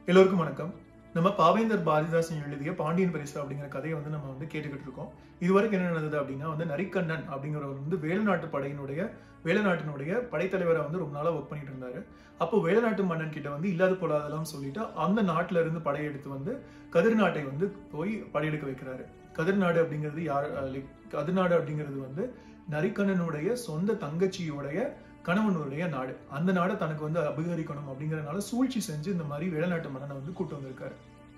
எல்லோருக்கும் வணக்கம் நம்ம பாவேந்தர் பாரதிதாசன் எழுதிய பாண்டியன் பரிசு அப்படிங்கிற கதையை வந்து நம்ம வந்து கேட்டுக்கிட்டு இருக்கோம் இதுவரைக்கும் என்ன நடந்தது அப்படின்னா வந்து நரிக்கண்ணன் அப்படிங்கிறவர் வந்து வேலுநாட்டு படையினுடைய வேலுநாட்டினுடைய படைத்தலைவரை வந்து ரொம்ப நாளா ஒர்க் பண்ணிட்டு இருந்தாரு அப்போ வேலுநாட்டு மன்னன் கிட்ட வந்து இல்லாத போலாதெல்லாம் சொல்லிட்டு அந்த நாட்டுல இருந்து படையெடுத்து வந்து கதிர்நாட்டை வந்து போய் படையெடுக்க வைக்கிறாரு கதிர்நாடு அப்படிங்கிறது யார் அஹ், like கதிர்நாடு அப்படிங்கிறது வந்து நரிக்கண்ணனுடைய சொந்த தங்கச்சியோடைய கணவனுடைய நாடு அந்த நாடை தனக்கு வந்து அபகரிக்கணும் அப்படிங்கறதுனால சூழ்ச்சி செஞ்சு இந்த மாதிரி வேலைநாட்டு மன்னனை வந்து கூட்டு வந்திருக்காரு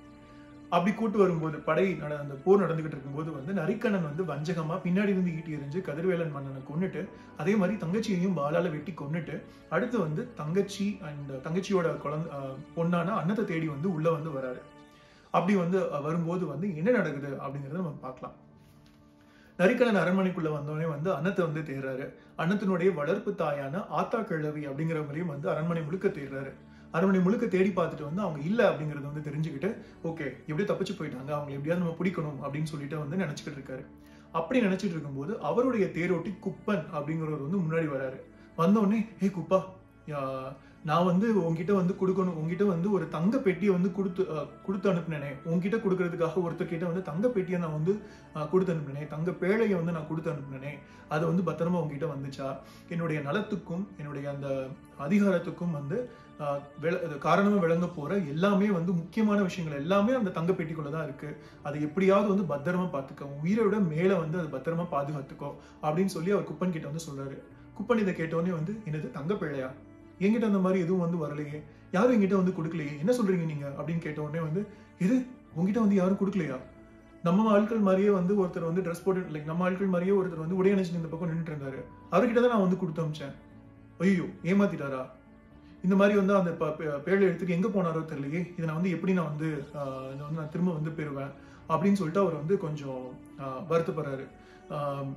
அப்படி கூட்டு வரும்போது படை நட அந்த போர் நடந்துகிட்டு இருக்கும்போது வந்து நரிக்கண்ணன் வந்து வஞ்சகமா பின்னாடி இருந்து ஈட்டி எறிஞ்சு கதிர்வேலன் மன்னனை கொன்னுட்டு அதே மாதிரி தங்கச்சியையும் வாளால வெட்டி கொன்னுட்டு அடுத்து வந்து தங்கச்சி அண்ட் தங்கச்சியோட குழந்தை அஹ், பொண்ணான அன்னத்தை தேடி வந்து உள்ள வந்து வராரு அப்படி வந்து அஹ், வரும்போது வந்து என்ன நடக்குது அப்படிங்கறத நம்ம பார்க்கலாம் நரிக்கண்ணன் அரண்மனைக்குள்ள வந்தோடனே வந்து அன்னத்தை வந்து தேடுறாரு அன்னத்தினுடைய வளர்ப்பு தாயான ஆத்தா கிழவி அப்படிங்கிறவங்களையும் வந்து அரண்மனை முழுக்க தேடுறாரு அரண்மனை முழுக்க தேடி பார்த்துட்டு வந்து அவங்க இல்ல அப்படிங்கறத வந்து தெரிஞ்சுக்கிட்டு ஓகே எப்படியோ தப்பிச்சு போயிட்டாங்க அவங்க எப்படியாவது நம்ம பிடிக்கணும் அப்படின்னு சொல்லிட்டு வந்து நினைச்சுக்கிட்டு இருக்காரு அப்படி நினைச்சிட்டு இருக்கும்போது அவருடைய தேரோட்டி குப்பன் அப்படிங்கிறவர் வந்து முன்னாடி வராரு வந்தோடனே ஏ குப்பா யா- நான் வந்து உன்கிட்ட வந்து கொடுக்கணும் உன்கிட்ட வந்து ஒரு தங்க பெட்டியை வந்து கொடுத்து அஹ், கொடுத்து அனுப்புனேனே உன்கிட்ட கொடுக்கறதுக்காக ஒருத்தர் கிட்ட வந்து தங்க பெட்டியை நான் வந்து அஹ், கொடுத்து அனுப்புனேன் தங்க பேழையை வந்து நான் கொடுத்து அனுப்புனேனே அது வந்து பத்திரமா உங்ககிட்ட வந்துச்சா என்னுடைய நலத்துக்கும் என்னுடைய அந்த அதிகாரத்துக்கும் வந்து ஆஹ், விள- அது காரணமா விளங்க போற எல்லாமே வந்து முக்கியமான விஷயங்கள் எல்லாமே அந்த தங்க பெட்டிக்குள்ள தான் இருக்கு அதை எப்படியாவது வந்து பத்திரமா பார்த்துக்கோ உன் உயிரை விட மேல வந்து அது பத்திரமா பாதுகாத்துக்கோ அப்படின்னு சொல்லி அவர் குப்பன் கிட்ட வந்து சொல்றாரு குப்பன் இதை கேட்டோடனே வந்து என்னது தங்க பிழையா என்கிட்ட அந்த மாதிரி எதுவும் வந்து வரலையே யாரும் என்கிட்ட வந்து கொடுக்கலையே என்ன சொல்றீங்க நீங்க அப்படின்னு கேட்ட உடனே வந்து இது உங்ககிட்ட வந்து யாரும் கொடுக்கலையா நம்ம ஆட்கள் மாதிரியே வந்து ஒருத்தர் வந்து ட்ரெஸ் போட்டு லைக் நம்ம ஆட்கள் மாதிரியே ஒருத்தர் வந்து உடையணிச்சு இந்த பக்கம் நின்றுட்டு இருந்தாரு அவர்கிட்ட தான் நான் வந்து கொடுத்து அமிச்சேன் ஐயோ ஏமாத்திட்டாரா இந்த மாதிரி வந்து அந்த ப- பே- பேழை எடுத்துட்டு எங்க போனாரோ தெரியலையே இதை நான் வந்து எப்படி நான் வந்து ஆஹ், இதை வந்து நான் திரும்ப வந்து பெறுவேன் அப்படின்னு சொல்லிட்டு அவர் வந்து கொஞ்சம் ஆஹ், வருத்தப்படுறாரு ஆஹ்,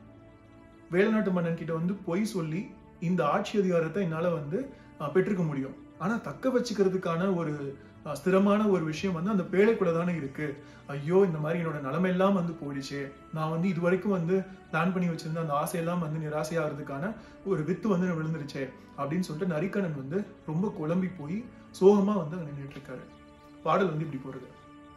வேலுநாட்டு மன்னன் கிட்ட வந்து பொய் சொல்லி இந்த ஆட்சி அதிகாரத்தை என்னால வந்து ஆஹ், பெற்றுக்க முடியும் ஆனா தக்க வச்சுக்கிறதுக்கான ஒரு ஆஹ், ஸ்திரமான ஒரு விஷயம் வந்து அந்த பேழைக்குள்ள தானே இருக்கு ஐயோ இந்த மாதிரி என்னோட நிலைமையெல்லாம் வந்து போயிடுச்சு நான் வந்து இது வரைக்கும் வந்து பிளான் பண்ணி வச்சிருந்த அந்த ஆசையெல்லாம் வந்து நிராசையாகிறதுக்கான ஒரு வித்து வந்து எனக்கு விழுந்துருச்சே அப்படின்னு சொல்லிட்டு நரிக்கண்ணன் வந்து ரொம்ப குழம்பி போய் சோகமா வந்து அங்க நின்றுட்டு இருக்காரு பாடல் வந்து இப்படி போறது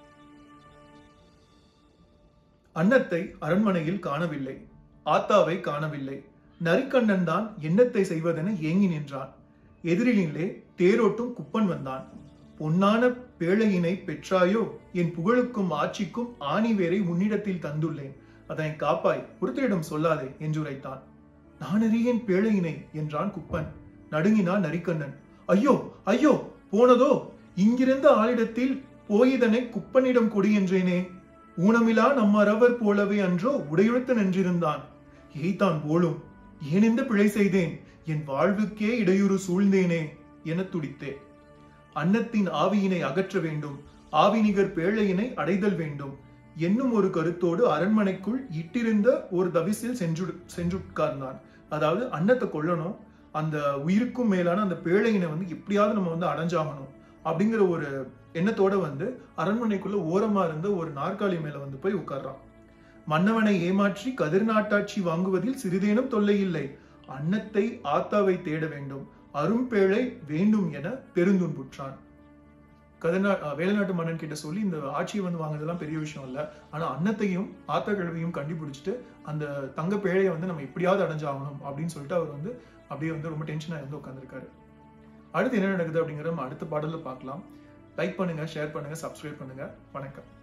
அன்னத்தை அரண்மனையில் காணவில்லை ஆத்தாவை காணவில்லை நரிக்கண்ணன் தான் எண்ணத்தை செய்வதென ஏங்கி நின்றான் எதிரிலே தேரோட்டும் குப்பன் வந்தான் பொன்னான பேழையினை பெற்றாயோ என் புகழுக்கும் ஆட்சிக்கும் ஆணிவேரை உன்னிடத்தில் தந்துள்ளேன் அதனை காப்பாய் ஒருத்தரிடம் சொல்லாதே என்றுரைத்தான் நானறியேன் பேழையினை என்றான் குப்பன் நடுங்கினான் நரிக்கண்ணன் ஐயோ ஐயோ போனதோ இங்கிருந்த ஆளிடத்தில் போயிதனை குப்பனிடம் கொடி என்றேனே ஊனமிலா நம்மறவர் போலவே அன்றோ உடையுழுத்து நின்றிருந்தான் ஏய்தான் போலும் ஏன் இந்த பிழை செய்தேன் என் வாழ்வுக்கே இடையூறு சூழ்ந்தேனே என துடித்தேன் அன்னத்தின் ஆவியினை அகற்ற வேண்டும் ஆவினிகர் பேழையினை அடைதல் வேண்டும் என்னும் ஒரு கருத்தோடு அரண்மனைக்குள் இட்டிருந்த ஒரு தவிசில் சென்று சென்றுட்கார்ந்தான் அதாவது அன்னத்தை கொல்லணும் அந்த உயிருக்கும் மேலான அந்த பேழையினை வந்து எப்படியாவது நம்ம வந்து அடைஞ்சாகணும் அப்படிங்கிற ஒரு எண்ணத்தோட வந்து அரண்மனைக்குள்ள ஓரமா இருந்த ஒரு நாற்காலி மேல வந்து போய் உட்கார்றான் மன்னவனை ஏமாற்றி கதிர் நாட்டாட்சி வாங்குவதில் சிறிதேனும் தொல்லை இல்லை அன்னத்தை ஆத்தாவை தேட வேண்டும் அரும்பேழை வேண்டும் என பெருந்துன்புற்றான் கதிர்நா அஹ் வேலுநாட்டு மன்னன் கிட்ட சொல்லி இந்த ஆட்சியை வந்து வாங்குறதெல்லாம் பெரிய விஷயம் இல்ல ஆனா அன்னத்தையும் ஆத்தா கிழவியும் கண்டுபிடிச்சிட்டு அந்த தங்க பேழையை வந்து நம்ம எப்படியாவது அடைஞ்சாகணும் அப்படின்னு சொல்லிட்டு அவர் வந்து அப்படியே வந்து ரொம்ப டென்ஷனா இருந்து உட்காந்துருக்காரு அடுத்து என்ன நடக்குது அப்படிங்கிற நம்ம அடுத்த பாடல்ல பார்க்கலாம் லைக் பண்ணுங்க ஷேர் பண்ணுங்க சப்ஸ்கிரைப் பண்ணுங்க வணக்கம்